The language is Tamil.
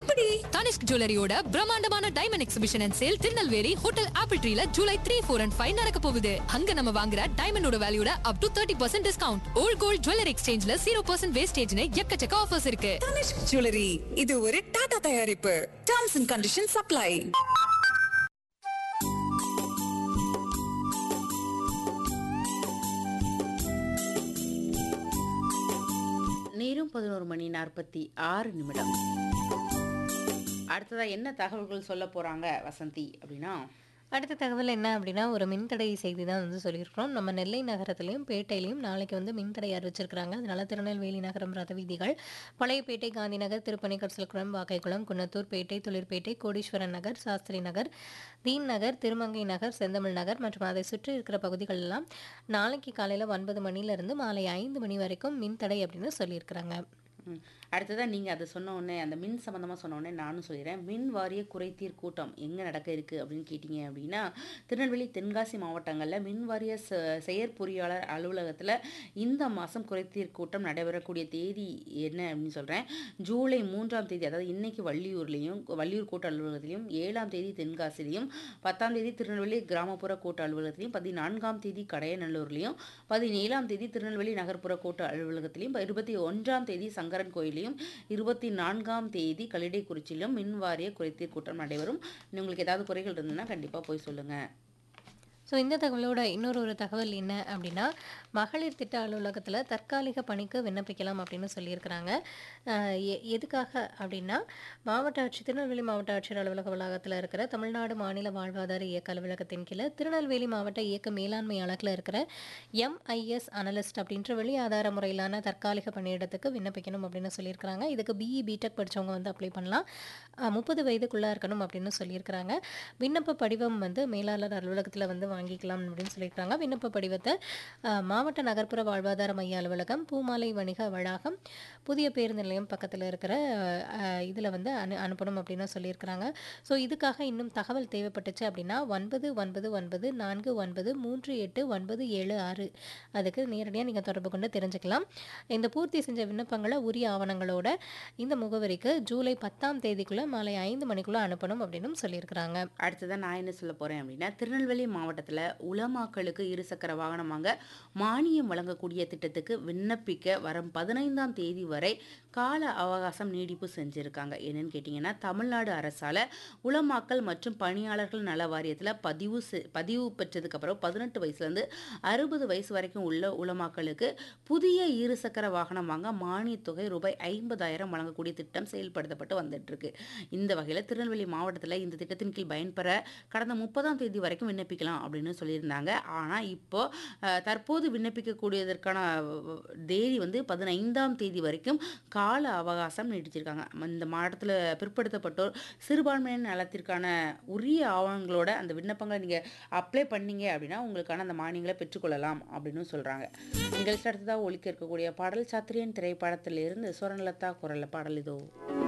எப்படி தனிஷ்க் ஜுவல்லரியோட பிரம்மாண்டமான diamond exhibition and sale Tirunelveli hotel apple ட்ரீல July three four and five நடக்க போகுது அங்க நம்ம வாங்குற டைமண்டோட வேல்யூட up to thirty percent discount old gold jewellery எக்ஸ்சேஞ்ச்ல ஜீரோ பர்சன்ட் வேஸ்டேஜ்னு எக்கச்சக்க ஆஃபர்ஸ் இருக்கு தனிஷ்க் ஜுவல்லரி இது ஒரு டாடா தயாரிப்பு டர்ம்ஸ் அண்ட் கண்டிஷன் சப்ளை நேரம் பதினோரு மணி நாற்பத்தி ஆறு நிமிடம் அடுத்ததா என்ன தகவல்கள் சொல்ல போறாங்க வசந்தி அப்படின்னா அடுத்த தகவல் என்ன அப்படின்னா ஒரு மின்தடை செய்தி தான் வந்து சொல்லியிருக்கிறோம் நம்ம நெல்லை நகரத்துலையும் பேட்டையிலையும் நாளைக்கு வந்து மின்தடை அறிவிச்சிருக்கிறாங்க அதனால திருநெல்வேலி நகரம் ரத வீதிகள் பழையப்பேட்டை காந்தி நகர் திருப்பணி கரிசல்குளம் வாக்கைக்குளம் குன்னத்தூர் பேட்டை தொழிற்பேட்டை கோடீஸ்வரன் நகர் சாஸ்திரி நகர் தீன் நகர் திருமங்கை நகர் செந்தமிழ் நகர் மற்றும் அதை சுற்றி இருக்கிற பகுதிகள் எல்லாம் நாளைக்கு காலையில் ஒன்பது மணிலேருந்து மாலை ஐந்து மணி வரைக்கும் மின்தடை அப்படின்னு சொல்லியிருக்கிறாங்க ம். அடுத்ததா நீங்க அதை சொன்ன உடனே அந்த மின் சம்பந்தமா சொன்ன உடனே நானும் சொல்லிடுறேன் மின் வாரிய குறைதீர் கூட்டம் எங்க நடக்க இருக்கு அப்படின்னு கேட்டீங்க அப்படின்னா திருநெல்வேலி தென்காசி மாவட்டங்கள்ல மின் வாரிய செ- செயற்பொறியாளர் அலுவலகத்துல இந்த மாசம் குறைதீர் கூட்டம் நடைபெறக்கூடிய தேதி என்ன அப்படின்னு சொல்றேன் ஜூலை மூன்றாம் தேதி அதாவது இன்னைக்கு வள்ளியூர்லையும் வள்ளியூர் கூட்ட அலுவலகத்திலையும் ஏழாம் தேதி தென்காசிலையும் பத்தாம் தேதி திருநெல்வேலி கிராமப்புற கூட்ட அலுவலகத்திலையும் பதினான்காம் தேதி கடையநல்லூர்லையும் பதினேழாம் தேதி திருநெல்வேலி நகர்ப்புற கூட்ட அலுவலகத்திலையும் இருபத்தி ஒன்றாம் தேதி சங்கரன் கோயிலையும் இருபத்தி நான்காம் தேதி கல்லிடைக்குறிச்சியிலும் மின் வாரிய குறைதீர் கூட்டம் நடைபெறும் உங்களுக்கு ஏதாவது குறைகள் இருந்ததுன்னா கண்டிப்பா போய் சொல்லுங்க ஸோ இந்த தகவலோட இன்னொரு ஒரு தகவல் என்ன அப்படின்னா மகளிர் திட்ட அலுவலகத்தில் தற்காலிக பணிக்கு விண்ணப்பிக்கலாம் அப்படின்னு சொல்லியிருக்கிறாங்க அஹ் எ- எதுக்காக அப்படின்னா மாவட்ட ஆட்சி திருநெல்வேலி மாவட்ட ஆட்சியர் அலுவலக வளாகத்தில் இருக்கிற தமிழ்நாடு மாநில வாழ்வாதார இயக்க அலுவலகத்தின் கீழே திருநெல்வேலி மாவட்ட இயக்க மேலாண்மை அலகில் இருக்கிற எம்ஐஎஸ் அனலிஸ்ட் அப்படின்ற வெளி ஆதார முறையிலான தற்காலிக பணியிடத்துக்கு விண்ணப்பிக்கணும் அப்படின்னு சொல்லியிருக்கிறாங்க இதுக்கு பிஇ பிடெக் படிச்சவங்க வந்து அப்ளை பண்ணலாம் முப்பது வயதுக்குள்ளே இருக்கணும் அப்படின்னு சொல்லியிருக்கிறாங்க விண்ணப்ப படிவம் வந்து மேலாளர் அலுவலகத்தில் வந்து வாங்கிக்கலாம் அப்படின்னு சொல்லியிருக்காங்க விண்ணப்ப படிவத்தை அஹ், மாவட்ட நகர்ப்புற வாழ்வாதார மைய அலுவலகம் பூமாலை வணிக வளாகம் புதிய பேருந்து நிலையம் பக்கத்தில் இருக்கிற இதில் வந்து அனு அனுப்பணும் அப்படின்னு சொல்லியிருக்கிறாங்க ஸோ இதுக்காக இன்னும் தகவல் தேவைப்பட்டுச்சு அப்படின்னா ஒன்பது ஒன்பது ஒன்பது நான்கு ஒன்பது மூன்று எட்டு ஒன்பது ஏழு ஆறு அதுக்கு நேரடியாக நீங்கள் தொடர்பு கொண்டு தெரிஞ்சுக்கலாம் இந்த பூர்த்தி செஞ்ச விண்ணப்பங்களை உரிய ஆவணங்களோட இந்த முகவரிக்கு ஜூலை பத்தாம் தேதிக்குள்ளே மாலை ஐந்து மணிக்குள்ளே அனுப்பணும் அப்படின்னு சொல்லியிருக்கிறாங்க அடுத்ததான் நான் என்ன சொல்ல போறேன் அப்படின்னா திருநெல்வேலி மாவட்டத்துல உலமாக்களுக்கு இருசக்கர வாகனம் வாங்க மானியம் வழங்கக்கூடிய திட்டத்துக்கு விண்ணப்பிக்க வரும் பதினைந்தாம் தேதி வரை கால அவகாசம் நீடிப்பு செஞ்சிருக்காங்க என்னன்னு கேட்டிங்கன்னா தமிழ்நாடு அரசால உலமாக்கல் மற்றும் பணியாளர்கள் நல வாரியத்தில் பதிவு செ- பதிவு பெற்றதுக்கு அப்புறம் பதினெட்டு வயசுலேருந்து அறுபது வயசு வரைக்கும் உள்ள உலமாக்களுக்கு புதிய இருசக்கர வாகனம் வாங்க மானியத் தொகை ரூபாய் ஐம்பதாயிரம் வழங்கக்கூடிய திட்டம் செயல்படுத்தப்பட்டு வந்துட்டு இருக்கு இந்த வகையில் திருநெல்வேலி மாவட்டத்தில் இந்த திட்டத்தின் கீழ் பயன்பெற கடந்த முப்பதாம் தேதி வரைக்கும் விண்ணப்பிக்கலாம் அப்படின்னு சொல்லியிருந்தாங்க ஆனால் இப்போ அஹ், தற்போது விண்ணப்பிக்கக்கூடியதற்கான அஹ், தேதி வந்து பதினைந்தாம் தேதி வரைக்கும் கால அவகாசம் நீடிச்சிருக்காங்க இந்த மாவட்டத்தில் பிற்படுத்தப்பட்டோர் சிறுபான்மையினர் நலத்திற்கான உரிய ஆவணங்களோட அந்த விண்ணப்பங்களை நீங்கள் அப்ளை பண்ணீங்க அப்படின்னா உங்களுக்கான அந்த மானியங்களை பெற்றுக்கொள்ளலாம் அப்படின்னு சொல்கிறாங்க நிகழ்ச்சி அடுத்ததாக ஒலிக்க இருக்கக்கூடிய பாடல் சாத்திரியன் திரைப்படத்திலிருந்து சுவர்ணலதா குரல்ல பாடல் இதோ